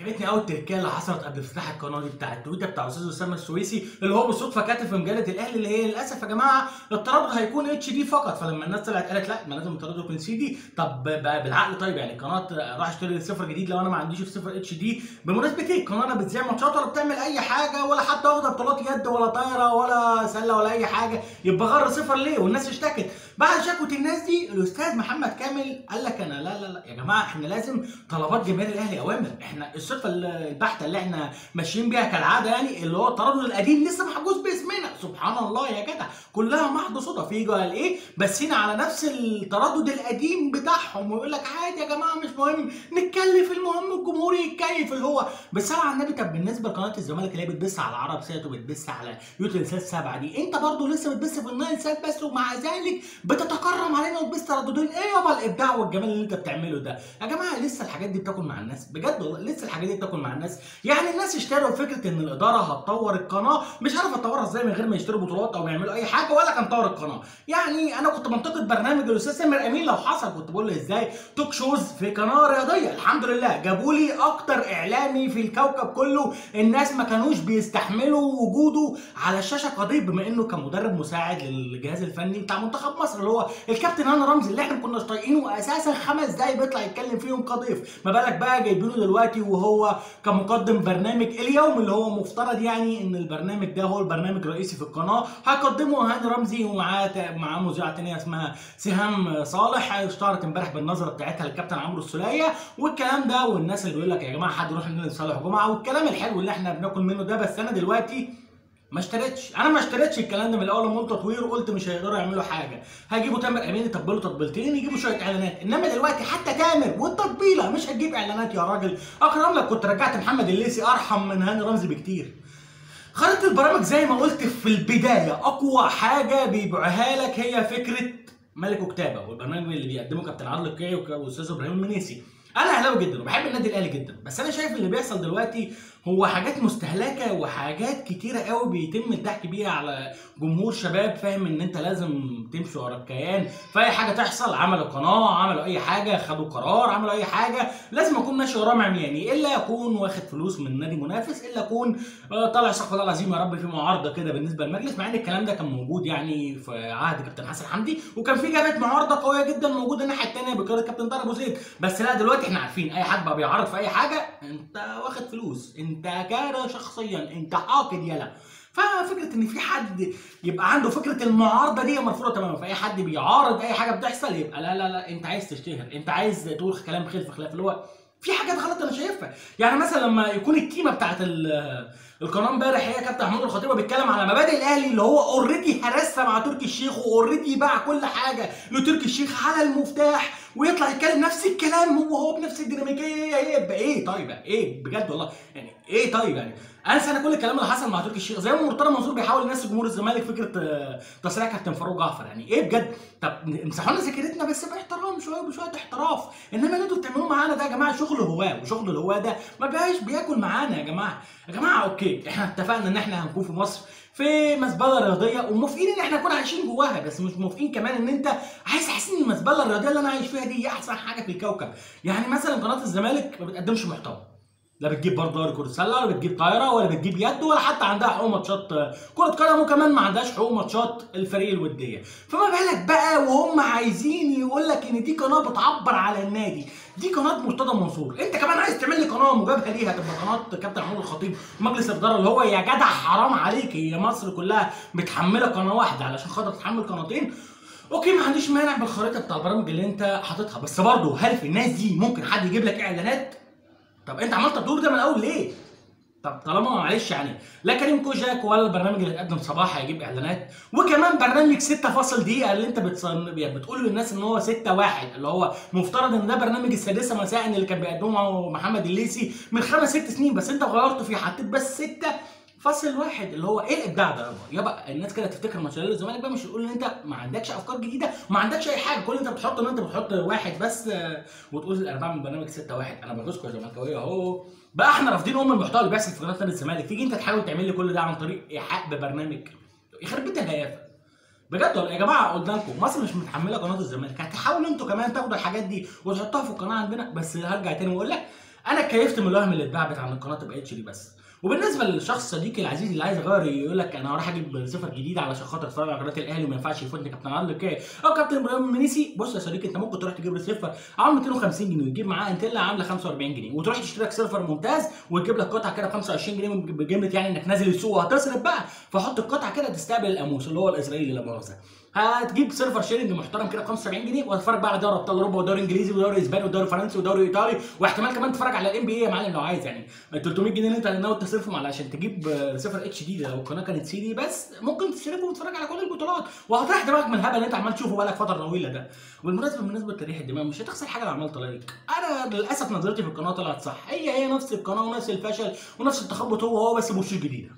عجبتني قوي التركيه اللي حصلت قبل افتتاح القناه دي بتاع التويته بتاع استاذ اسامه السويسي اللي هو بالصدفه كاتب في مجله الاهلي اللي هي للاسف يا جماعه التردد هيكون اتش دي فقط فلما الناس طلعت قالت لا ما لازم التردد يكون سي دي طب بقى بالعقل طيب يعني قناه راح اشتري صفر جديد لو انا ما عنديش صفر اتش دي بمناسبه ايه القناه لا بتذيع ماتشات ولا بتعمل اي حاجه ولا حتى واخده بطولات يد ولا طايره ولا سله ولا اي حاجه يبقى غر صفر ليه والناس اشتكت بعد شكوى الناس دي الاستاذ محمد كامل قال لك انا لا لا لا يا جماعه احنا لازم طلبات جماهير الاهلي اوامر احنا الصفه البحته اللي احنا ماشيين بيها كالعاده يعني اللي هو التردد القديم لسه محجوز باسمنا سبحان الله يا جدع كلها محض صدف يجوا قال ايه بسينا على نفس التردد القديم بتاعهم ويقول لك عادي يا جماعه مش مهم نتكلف المهم الجمهور يتكيف اللي هو بس على النبي طب بالنسبه لقناه الزمالك اللي هي بتبث على العرب سات وبتبث على يوتيوب سات سبعه دي انت برضه لسه بتبث في النايل سات بس ومع ذلك بتتكرم علينا وتبث ترددين ايه يابا الابداع والجمال اللي انت بتعمله ده يا جماعه لسه الحاجات دي بتاكل مع الناس بجد والله لسه الحاجات دي بتاكل مع الناس يعني الناس اشتروا فكره ان الاداره هتطور القناه مش عارف هتطورها ازاي من غير ما يشتروا بطولات او يعملوا اي حاجه ولا كان طور القناه يعني انا كنت بنتقد برنامج الاستاذ سامر امين لو حصل كنت بقول له ازاي توك شوز في قناه رياضيه الحمد لله جابوا لي اكتر اعلامي في الكوكب كله الناس ما كانوش بيستحملوا وجوده على الشاشه قضيب بما انه كان مدرب مساعد للجهاز الفني بتاع منتخب مصر اللي هو الكابتن هاني رمزي اللي احنا ما كناش طايقينه اساسا خمس دقايق بيطلع يتكلم فيهم كضيف ما بالك بقى جايبينه دلوقتي وهو كمقدم برنامج اليوم اللي هو مفترض يعني ان البرنامج ده هو البرنامج الرئيسي في القناه هيقدمه هاني رمزي ومعاه معاه مذيعه ثانيه اسمها سهام صالح اشتهرت امبارح بالنظره بتاعتها للكابتن عمرو السوليه والكلام ده والناس اللي بيقول لك يا جماعه حد يروح لنادي صالح جمعه والكلام الحلو اللي احنا بناكل منه ده بس انا دلوقتي ما اشتريتش انا ما اشتريتش الكلام ده من الاول لما قلت تطوير وقلت مش هيقدروا يعملوا حاجه هيجيبوا تامر امين يطبلوا تطبيلتين يجيبوا شويه اعلانات انما دلوقتي حتى تامر والتطبيله مش هتجيب اعلانات يا راجل اكرم لك كنت رجعت محمد الليسي ارحم من هاني رمزي بكتير خريطه البرامج زي ما قلت في البدايه اقوى حاجه بيبيعها لك هي فكره ملك وكتابه والبرنامج اللي بيقدمه كابتن عادل القيعي والاستاذ ابراهيم المنيسي انا اهلاوي جدا وبحب النادي الاهلي جدا بس انا شايف اللي بيحصل دلوقتي هو حاجات مستهلكه وحاجات كتيره قوي بيتم الضحك بيها على جمهور شباب فاهم ان انت لازم تمشي ورا الكيان فاي حاجه تحصل عملوا قناه عملوا اي حاجه خدوا قرار عملوا اي حاجه لازم اكون ماشي وراه عمياني الا يكون واخد فلوس من نادي منافس الا يكون طالع استغفر الله العظيم يا رب في معارضه كده بالنسبه للمجلس مع ان الكلام ده كان موجود يعني في عهد كابتن حسن حمدي وكان في جبهه معارضه قويه جدا موجوده الناحيه الثانيه بقياده كابتن طارق ابو زيد بس لا دلوقتي احنا عارفين اي حد بقى بيعارض في اي حاجه انت واخد فلوس انت كاره شخصيا انت حاقد يلا ففكره ان في حد يبقى عنده فكره المعارضه دي مرفوضه تماما فاي حد بيعارض اي حاجه بتحصل يبقى لا لا لا انت عايز تشتهر انت عايز تقول كلام خلف خلاف اللي هو في حاجات غلط انا شايفها يعني مثلا لما يكون التيمه بتاعت القناه امبارح هي كابتن محمود الخطيب بيتكلم على مبادئ الاهلي اللي هو اوريدي هرسها مع تركي الشيخ واوريدي باع كل حاجه لتركي الشيخ على المفتاح ويطلع يتكلم نفس الكلام هو هو بنفس الديناميكيه يبقى ايه طيب ايه بجد والله يعني ايه طيب يعني انسى انا كل الكلام اللي حصل مع تركي الشيخ زي ما مرتضى منصور بيحاول ينسي جمهور الزمالك فكره تصريح كابتن فاروق جعفر يعني ايه بجد طب امسحوا لنا ذاكرتنا بس باحترام شويه بشويه احتراف انما اللي انتوا بتعملوه معانا ده يا جماعه شغل هواه وشغل الهواه ده ما بقاش بياكل معانا يا جماعه يا جماعه اوكي احنا اتفقنا ان احنا هنكون في مصر في مزبله رياضيه وموافقين ان احنا نكون عايشين جواها بس مش موافقين كمان ان انت عايز تحس ان المزبله الرياضيه اللي انا عايش فيها دي هي احسن حاجه في الكوكب يعني مثلا قناه الزمالك ما بتقدمش محتوى لا بتجيب برضه دوري كره سله ولا بتجيب طايره ولا بتجيب يد ولا حتى عندها حقوق ماتشات كره قدم وكمان ما عندهاش حقوق ماتشات الفريق الوديه فما بالك بقى وهم عايزين يقول لك ان دي قناه بتعبر على النادي دي قناه مرتضى منصور انت كمان عايز تعمل لي قناه مجابهه ليها تبقى قناه كابتن محمود الخطيب مجلس الاداره اللي هو يا جدع حرام عليك هي مصر كلها متحمله قناه واحده علشان خاطر تتحمل قناتين اوكي ما عنديش مانع بالخريطه بتاع البرامج اللي انت حاططها بس برضه هل في الناس دي ممكن حد يجيب لك اعلانات طب انت عملت الدور ده من الاول ليه طب طالما معلش يعني لا كريم كوجاك ولا البرنامج اللي اتقدم صباح هيجيب اعلانات وكمان برنامج 6 فاصل دقيقه اللي انت بتصن... بتقول للناس ان هو 6 واحد اللي هو مفترض ان ده برنامج السادسه مساء اللي كان بيقدمه محمد الليسي من خمس ست سنين بس انت غيرته فيه حطيت بس 6 فصل واحد اللي هو ايه الابداع ده يابا يابا الناس كده تفتكر ماتش الزمالك بقى مش يقول ان انت ما عندكش افكار جديده وما عندكش اي حاجه كل اللي انت بتحطه ان انت بتحط واحد بس وتقول انا بعمل برنامج 6 واحد انا بجوزكم يا زملكاويه اهو بقى احنا رافضين ام المحتوى اللي بيحصل في قناه نادي الزمالك تيجي انت تحاول تعمل لي كل ده عن طريق ايحاء ببرنامج يخرب بيت الهيافه بجد والله يا جماعه قلنا لكم مصر مش متحمله قناه الزمالك هتحاولوا انتوا كمان تاخدوا الحاجات دي وتحطوها في القناه عندنا بس هرجع تاني واقول لك انا اتكيفت من الوهم اللي اتباع بتاع ان القناه تبقى اتش دي بس وبالنسبه للشخص صديقي العزيز اللي عايز يغير يقول لك انا هروح اجيب صفر جديد علشان خاطر اتفرج على قناه الاهلي وما ينفعش يفوتني كابتن عبد الكاي او كابتن ابراهيم منيسي بص يا صديقي انت ممكن تروح تجيب ريسيفر عامل 250 جنيه وتجيب معاه انتلا عامله 45 جنيه وتروح تشتري لك سيرفر ممتاز وتجيب لك قطعه كده ب 25 جنيه بجمله يعني انك نازل السوق وهتصرف بقى فحط القطعه كده تستقبل القاموس اللي هو الاسرائيلي لا مؤاخذه هتجيب سيرفر شيرنج محترم كده ب 75 جنيه وتتفرج بقى على دوري ابطال اوروبا ودوري انجليزي ودوري اسباني ودوري فرنسي ودوري ايطالي واحتمال كمان تتفرج على الام بي اي يا معلم لو عايز يعني ال 300 جنيه اللي انت ناوي تصرفهم علشان تجيب ريسيفر اتش دي لو القناه كانت سي دي بس ممكن تصرفهم وتتفرج على كل البطولات وهتريح دماغك من الهبل اللي انت عمال تشوفه بقالك فتره طويله ده بالمناسبه بالنسبه لتريح الدماغ مش هتخسر حاجه لو عملت لايك انا للاسف نظرتي في القناه طلعت صح هي هي نفس القناه ونفس الفشل ونفس التخبط هو هو بس بوشوش جديده